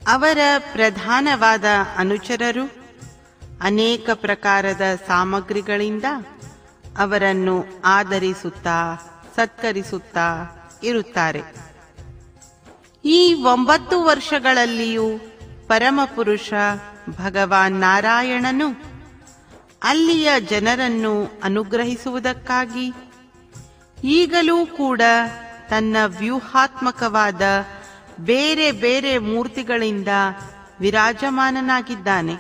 ಅವರ ಪ್ರಧಾನವಾದ ಅನುಚರರು ಅನೇಕ ಪ್ರಕಾರದ ಸಾಮಗ್ರಿಗಳಿಂದ ಅವರನ್ನು ಆದರಿಸುತ್ತಾ ಸತ್ಕರಿಸುತ್ತಾ ಇರುತ್ತಾರೆ ಈ ಒಂಬತ್ತು ವರ್ಷಗಳಲ್ಲಿಯೂ ಪರಮಪುರುಷ ಭಗವಾನ್ ನಾರಾಯಣನು ಅಲ್ಲಿಯ ಜನರನ್ನು ಅನುಗ್ರಹಿಸುವುದಕ್ಕಾಗಿ ಈಗಲೂ ಕೂಡ ತನ್ನ ವ್ಯೂಹಾತ್ಮಕವಾದ ಬೇರೆ ಬೇರೆ ಮೂರ್ತಿಗಳಿಂದ ವಿರಾಜಮಾನನಾಗಿದ್ದಾನೆ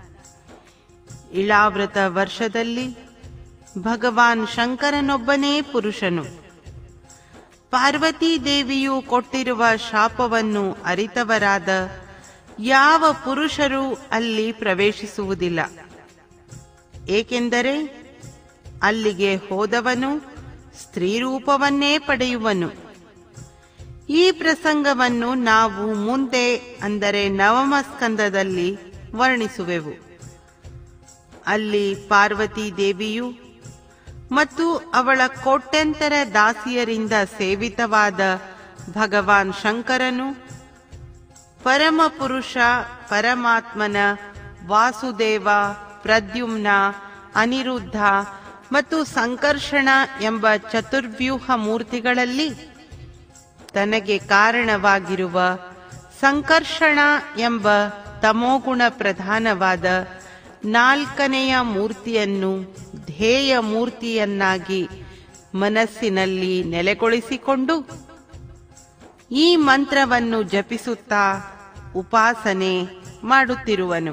ಇಳಾವೃತ ವರ್ಷದಲ್ಲಿ ಭಗವಾನ್ ಶಂಕರನೊಬ್ಬನೇ ಪುರುಷನು ಪಾರ್ವತೀ ದೇವಿಯು ಕೊಟ್ಟಿರುವ ಶಾಪವನ್ನು ಅರಿತವರಾದ ಯಾವ ಪುರುಷರು ಅಲ್ಲಿ ಪ್ರವೇಶಿಸುವುದಿಲ್ಲ ಏಕೆಂದರೆ ಅಲ್ಲಿಗೆ ಹೋದವನು ಸ್ತ್ರೀ ರೂಪವನ್ನೇ ಪಡೆಯುವನು ಈ ಪ್ರಸಂಗವನ್ನು ನಾವು ಮುಂದೆ ಅಂದರೆ ನವಮ ಸ್ಕಂದದಲ್ಲಿ ವರ್ಣಿಸುವೆವು ಅಲ್ಲಿ ಪಾರ್ವತೀ ದೇವಿಯು ಮತ್ತು ಅವಳ ಕೋಟ್ಯಂತರ ದಾಸಿಯರಿಂದ ಸೇವಿತವಾದ ಭಗವಾನ್ ಶಂಕರನು ಪರಮಪುರುಷ ಪರಮಾತ್ಮನ ವಾಸುದೇವ ಪ್ರದ್ಯುಮ್ನ ಅನಿರುದ್ಧ ಮತ್ತು ಸಂಕರ್ಷಣ ಎಂಬ ಚತುರ್ವ್ಯೂಹ ಮೂರ್ತಿಗಳಲ್ಲಿ ತನಗೆ ಕಾರಣವಾಗಿರುವ ಸಂಕರ್ಷಣ ಎಂಬ ತಮೋಗುಣ ಪ್ರಧಾನವಾದ ನಾಲ್ಕನೆಯ ಮೂರ್ತಿಯನ್ನು ಧ್ಯೇಯ ಮೂರ್ತಿಯನ್ನಾಗಿ ಮನಸ್ಸಿನಲ್ಲಿ ನೆಲೆಗೊಳಿಸಿಕೊಂಡು ಈ ಮಂತ್ರವನ್ನು ಜಪಿಸುತ್ತಾ ಉಪಾಸನೆ ಮಾಡುತ್ತಿರುವನು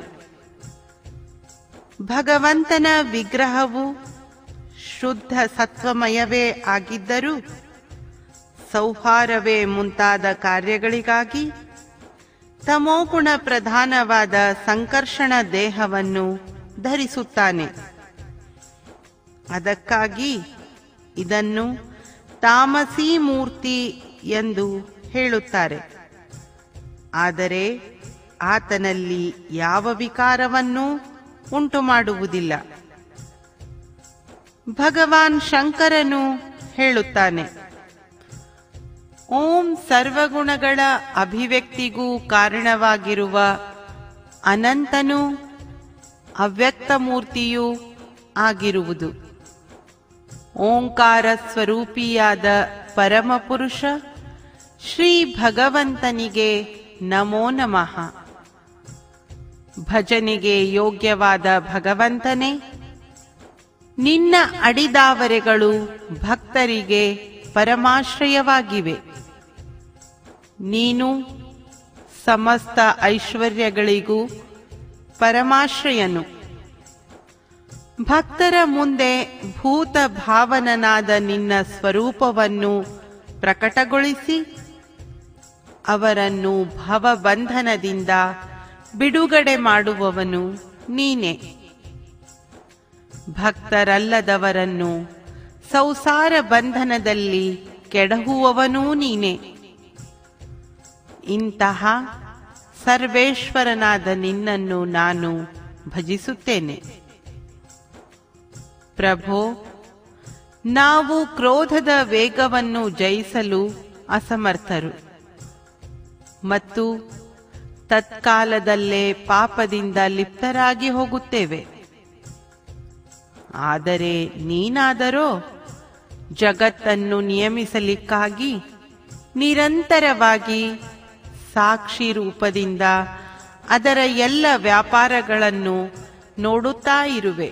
ಭಗವಂತನ ವಿಗ್ರಹವು ಶುದ್ಧ ಸತ್ವಮಯವೇ ಆಗಿದ್ದರೂ ಸೌಹಾರವೇ ಮುಂತಾದ ಕಾರ್ಯಗಳಿಗಾಗಿ ತಮೋಗುಣ ಪ್ರಧಾನವಾದ ಸಂಕರ್ಷಣ ದೇಹವನ್ನು ಧರಿಸುತ್ತಾನೆ ಅದಕ್ಕಾಗಿ ಇದನ್ನು ತಾಮಸೀ ಮೂರ್ತಿ ಎಂದು ಹೇಳುತ್ತಾರೆ ಆದರೆ ಆತನಲ್ಲಿ ಯಾವ ವಿಕಾರವನ್ನೂ ಉಂಟು ಮಾಡುವುದಿಲ್ಲ ಭಗವಾನ್ ಶಂಕರನು ಹೇಳುತ್ತಾನೆ ಓಂ ಸರ್ವಗುಣಗಳ ಅಭಿವ್ಯಕ್ತಿಗೂ ಕಾರಣವಾಗಿರುವ ಅನಂತನು ಅವ್ಯಕ್ತ ಮೂರ್ತಿಯೂ ಆಗಿರುವುದು ಓಂಕಾರ ಸ್ವರೂಪಿಯಾದ ಪರಮಪುರುಷ ಶ್ರೀ ಭಗವಂತನಿಗೆ ನಮೋ ನಮಃ ಭಜನೆಗೆ ಯೋಗ್ಯವಾದ ಭಗವಂತನೇ ನಿನ್ನ ಅಡಿದಾವರೆಗಳು ಭಕ್ತರಿಗೆ ಪರಮಾಶ್ರಯವಾಗಿವೆ ನೀನು ಸಮಸ್ತ ಐಶ್ವರ್ಯಗಳಿಗೂ ಪರಮಾಶ್ರಯನು ಭಕ್ತರ ಮುಂದೆ ಭೂತ ಭಾವನನಾದ ನಿನ್ನ ಸ್ವರೂಪವನ್ನು ಪ್ರಕಟಗೊಳಿಸಿ ಅವರನ್ನು ಭವಬಂಧನದಿಂದ ಬಿಡುಗಡೆ ಮಾಡುವವನು ನೀನೆ ಭಕ್ತರಲ್ಲದವರನ್ನು ಸಂಸಾರ ಬಂಧನದಲ್ಲಿ ಕೆಡಹುವವನೂ ನೀನೆ ಇಂತಹ ಸರ್ವೇಶ್ವರನಾದ ನಿನ್ನನ್ನು ನಾನು ಭಜಿಸುತ್ತೇನೆ ಪ್ರಭೋ ನಾವು ಕ್ರೋಧದ ವೇಗವನ್ನು ಜಯಿಸಲು ಅಸಮರ್ಥರು ಮತ್ತು ತತ್ಕಾಲದಲ್ಲೇ ಪಾಪದಿಂದ ಲಿಪ್ತರಾಗಿ ಹೋಗುತ್ತೇವೆ ಆದರೆ ನೀನಾದರೋ ಜಗತ್ತನ್ನು ನಿಯಮಿಸಲಿಕ್ಕಾಗಿ ನಿರಂತರವಾಗಿ ಸಾಕ್ಷಿ ರೂಪದಿಂದ ಅದರ ಎಲ್ಲ ವ್ಯಾಪಾರಗಳನ್ನು ನೋಡುತ್ತಾ ಇರುವೆ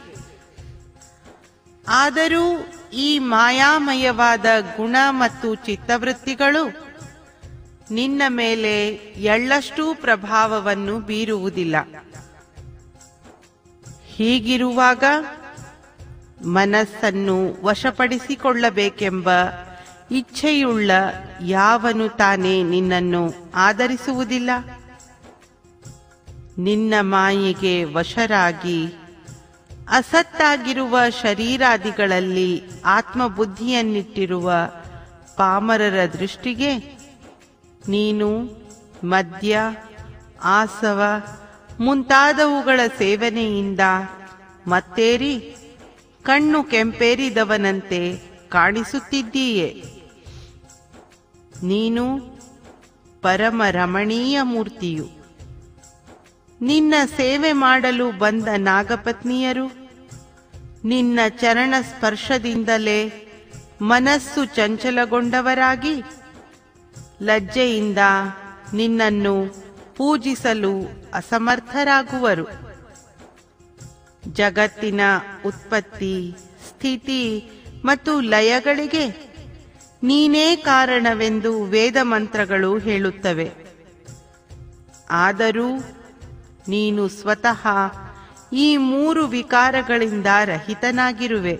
ಆದರೂ ಈ ಮಾಯಾಮಯವಾದ ಗುಣ ಮತ್ತು ಚಿತ್ತವೃತ್ತಿಗಳು ನಿನ್ನ ಮೇಲೆ ಎಳ್ಳಷ್ಟೂ ಪ್ರಭಾವವನ್ನು ಬೀರುವುದಿಲ್ಲ ಹೀಗಿರುವಾಗ ಮನಸ್ಸನ್ನು ವಶಪಡಿಸಿಕೊಳ್ಳಬೇಕೆಂಬ ಇಚ್ಛೆಯುಳ್ಳ ಯಾವನು ತಾನೇ ನಿನ್ನನ್ನು ಆದರಿಸುವುದಿಲ್ಲ ನಿನ್ನ ಮಾಯೆಗೆ ವಶರಾಗಿ ಅಸತ್ತಾಗಿರುವ ಶರೀರಾದಿಗಳಲ್ಲಿ ಆತ್ಮಬುದ್ಧಿಯನ್ನಿಟ್ಟಿರುವ ಪಾಮರರ ದೃಷ್ಟಿಗೆ ನೀನು ಮದ್ಯ ಆಸವ ಮುಂತಾದವುಗಳ ಸೇವನೆಯಿಂದ ಮತ್ತೇರಿ ಕಣ್ಣು ಕೆಂಪೇರಿದವನಂತೆ ಕಾಣಿಸುತ್ತಿದ್ದೀಯೆ ನೀನು ಪರಮ ರಮಣೀಯ ಮೂರ್ತಿಯು ನಿನ್ನ ಸೇವೆ ಮಾಡಲು ಬಂದ ನಾಗಪತ್ನಿಯರು ನಿನ್ನ ಚರಣ ಸ್ಪರ್ಶದಿಂದಲೇ ಮನಸ್ಸು ಚಂಚಲಗೊಂಡವರಾಗಿ ಲಜ್ಜೆಯಿಂದ ನಿನ್ನನ್ನು ಪೂಜಿಸಲು ಅಸಮರ್ಥರಾಗುವರು ಜಗತ್ತಿನ ಉತ್ಪತ್ತಿ ಸ್ಥಿತಿ ಮತ್ತು ಲಯಗಳಿಗೆ ನೀನೇ ಕಾರಣವೆಂದು ವೇದ ಮಂತ್ರಗಳು ಹೇಳುತ್ತವೆ ಆದರೂ ನೀನು ಸ್ವತಃ ಈ ಮೂರು ವಿಕಾರಗಳಿಂದ ರಹಿತನಾಗಿರುವೆ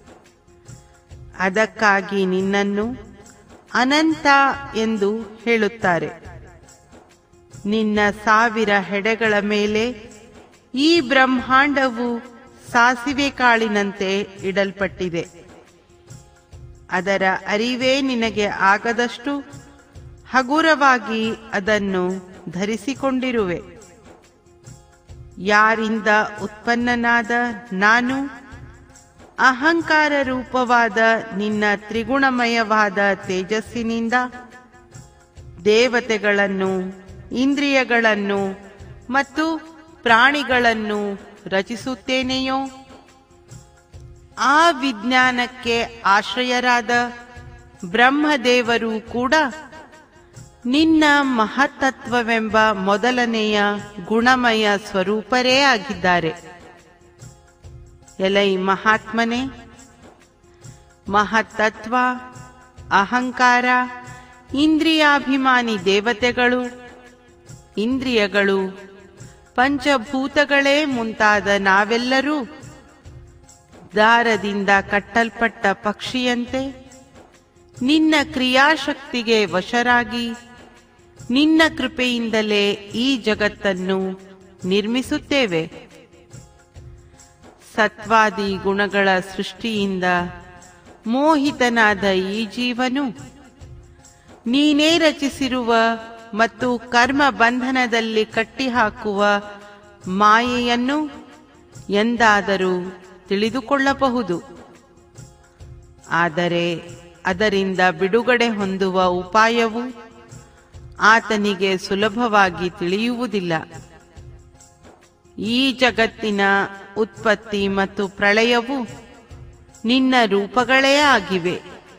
ಅದಕ್ಕಾಗಿ ನಿನ್ನನ್ನು ಅನಂತ ಎಂದು ಹೇಳುತ್ತಾರೆ ನಿನ್ನ ಸಾವಿರ ಹೆಡೆಗಳ ಮೇಲೆ ಈ ಬ್ರಹ್ಮಾಂಡವು ಸಾಸಿವೆ ಕಾಳಿನಂತೆ ಇಡಲ್ಪಟ್ಟಿದೆ ಅದರ ಅರಿವೇ ನಿನಗೆ ಆಗದಷ್ಟು ಹಗುರವಾಗಿ ಅದನ್ನು ಧರಿಸಿಕೊಂಡಿರುವೆ ಯಾರಿಂದ ಉತ್ಪನ್ನನಾದ ನಾನು ಅಹಂಕಾರ ರೂಪವಾದ ನಿನ್ನ ತ್ರಿಗುಣಮಯವಾದ ತೇಜಸ್ಸಿನಿಂದ ದೇವತೆಗಳನ್ನು ಇಂದ್ರಿಯಗಳನ್ನು ಮತ್ತು ಪ್ರಾಣಿಗಳನ್ನು ರಚಿಸುತ್ತೇನೆಯೋ ಆ ವಿಜ್ಞಾನಕ್ಕೆ ಆಶ್ರಯರಾದ ಬ್ರಹ್ಮದೇವರು ಕೂಡ ನಿನ್ನ ಮಹತ್ತತ್ವವೆಂಬ ಮೊದಲನೆಯ ಗುಣಮಯ ಸ್ವರೂಪರೇ ಆಗಿದ್ದಾರೆ ಎಲೈ ಮಹಾತ್ಮನೆ ಮಹತ್ತತ್ವ ಅಹಂಕಾರ ಇಂದ್ರಿಯಾಭಿಮಾನಿ ದೇವತೆಗಳು ಇಂದ್ರಿಯಗಳು ಪಂಚಭೂತಗಳೇ ಮುಂತಾದ ನಾವೆಲ್ಲರೂ ದಾರದಿಂದ ಕಟ್ಟಲ್ಪಟ್ಟ ಪಕ್ಷಿಯಂತೆ ನಿನ್ನ ಕ್ರಿಯಾಶಕ್ತಿಗೆ ವಶರಾಗಿ ನಿನ್ನ ಕೃಪೆಯಿಂದಲೇ ಈ ಜಗತ್ತನ್ನು ನಿರ್ಮಿಸುತ್ತೇವೆ ಸತ್ವಾದಿ ಗುಣಗಳ ಸೃಷ್ಟಿಯಿಂದ ಮೋಹಿತನಾದ ಈ ಜೀವನು ನೀನೇ ರಚಿಸಿರುವ ಮತ್ತು ಕರ್ಮ ಬಂಧನದಲ್ಲಿ ಕಟ್ಟಿಹಾಕುವ ಮಾಯೆಯನ್ನು ಎಂದಾದರೂ ತಿಳಿದುಕೊಳ್ಳಬಹುದು ಆದರೆ ಅದರಿಂದ ಬಿಡುಗಡೆ ಹೊಂದುವ ಉಪಾಯವು ಆತನಿಗೆ ಸುಲಭವಾಗಿ ತಿಳಿಯುವುದಿಲ್ಲ ಈ ಜಗತ್ತಿನ ಉತ್ಪತ್ತಿ ಮತ್ತು ಪ್ರಳಯವು ನಿನ್ನ ರೂಪಗಳೇ ಆಗಿವೆ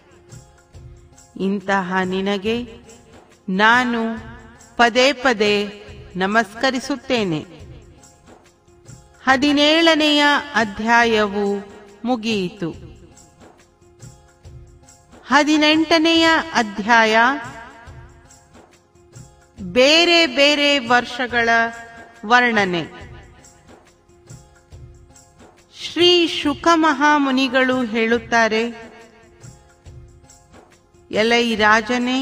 ಇಂತಹ ನಿನಗೆ ನಾನು ಪದೇ ಪದೇ ನಮಸ್ಕರಿಸುತ್ತೇನೆ ಹದಿನೇಳನೆಯ ಅಧ್ಯಾಯವು ಮುಗಿಯಿತು ಹದಿನೆಂಟನೆಯ ಅಧ್ಯಾಯ ಬೇರೆ ಬೇರೆ ವರ್ಷಗಳ ವರ್ಣನೆ ಶ್ರೀ ಶುಕ ಮಹಾಮುನಿಗಳು ಹೇಳುತ್ತಾರೆ ಎಲೈ ರಾಜನೇ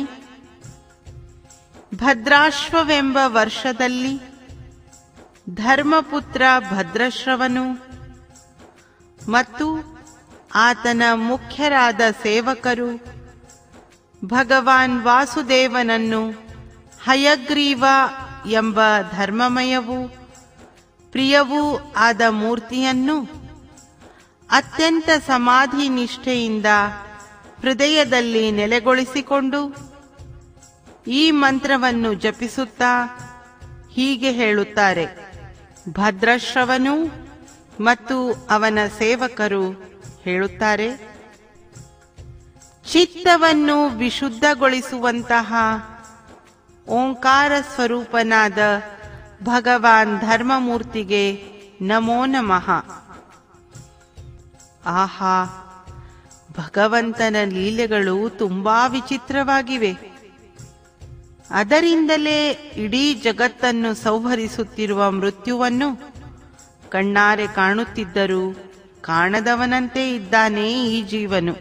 ಭದ್ರಾಶ್ವವೆಂಬ ವರ್ಷದಲ್ಲಿ ಧರ್ಮಪುತ್ರ ಭದ್ರಶ್ರವನು ಮತ್ತು ಆತನ ಮುಖ್ಯರಾದ ಸೇವಕರು ಭಗವಾನ್ ವಾಸುದೇವನನ್ನು ಹಯಗ್ರೀವ ಎಂಬ ಧರ್ಮಮಯವೂ ಪ್ರಿಯವೂ ಆದ ಮೂರ್ತಿಯನ್ನು ಅತ್ಯಂತ ಸಮಾಧಿ ನಿಷ್ಠೆಯಿಂದ ಹೃದಯದಲ್ಲಿ ನೆಲೆಗೊಳಿಸಿಕೊಂಡು ಈ ಮಂತ್ರವನ್ನು ಜಪಿಸುತ್ತಾ ಹೀಗೆ ಹೇಳುತ್ತಾರೆ ಭದ್ರಶ್ರವನು ಮತ್ತು ಅವನ ಸೇವಕರು ಹೇಳುತ್ತಾರೆ ಚಿತ್ತವನ್ನು ವಿಶುದ್ಧಗೊಳಿಸುವಂತಹ ಓಂಕಾರ ಸ್ವರೂಪನಾದ ಭಗವಾನ್ ಧರ್ಮಮೂರ್ತಿಗೆ ನಮೋ ನಮಃ ಆಹಾ ಭಗವಂತನ ಲೀಲೆಗಳು ತುಂಬಾ ವಿಚಿತ್ರವಾಗಿವೆ ಅದರಿಂದಲೇ ಇಡೀ ಜಗತ್ತನ್ನು ಸಂಹರಿಸುತ್ತಿರುವ ಮೃತ್ಯುವನ್ನು ಕಣ್ಣಾರೆ ಕಾಣುತ್ತಿದ್ದರೂ ಕಾಣದವನಂತೆ ಇದ್ದಾನೆ ಈ ಜೀವನು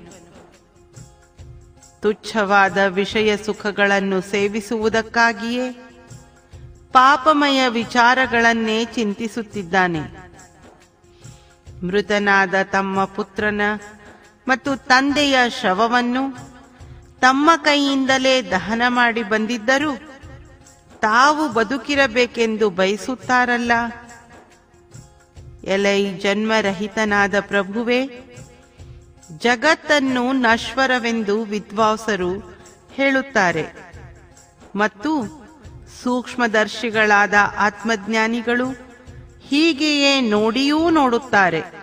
ತುಚ್ಛವಾದ ವಿಷಯ ಸುಖಗಳನ್ನು ಸೇವಿಸುವುದಕ್ಕಾಗಿಯೇ ಪಾಪಮಯ ವಿಚಾರಗಳನ್ನೇ ಚಿಂತಿಸುತ್ತಿದ್ದಾನೆ ಮೃತನಾದ ತಮ್ಮ ಪುತ್ರನ ಮತ್ತು ತಂದೆಯ ಶವವನ್ನು ತಮ್ಮ ಕೈಯಿಂದಲೇ ದಹನ ಮಾಡಿ ಬಂದಿದ್ದರೂ ತಾವು ಬದುಕಿರಬೇಕೆಂದು ಬಯಸುತ್ತಾರಲ್ಲ ಎಲೈ ಜನ್ಮರಹಿತನಾದ ಪ್ರಭುವೇ ಜಗತ್ತನ್ನು ನಶ್ವರವೆಂದು ವಿದ್ವಾಂಸರು ಹೇಳುತ್ತಾರೆ ಮತ್ತು ಸೂಕ್ಷ್ಮದರ್ಶಿಗಳಾದ ಆತ್ಮಜ್ಞಾನಿಗಳು ಹೀಗೆಯೇ ನೋಡಿಯೂ ನೋಡುತ್ತಾರೆ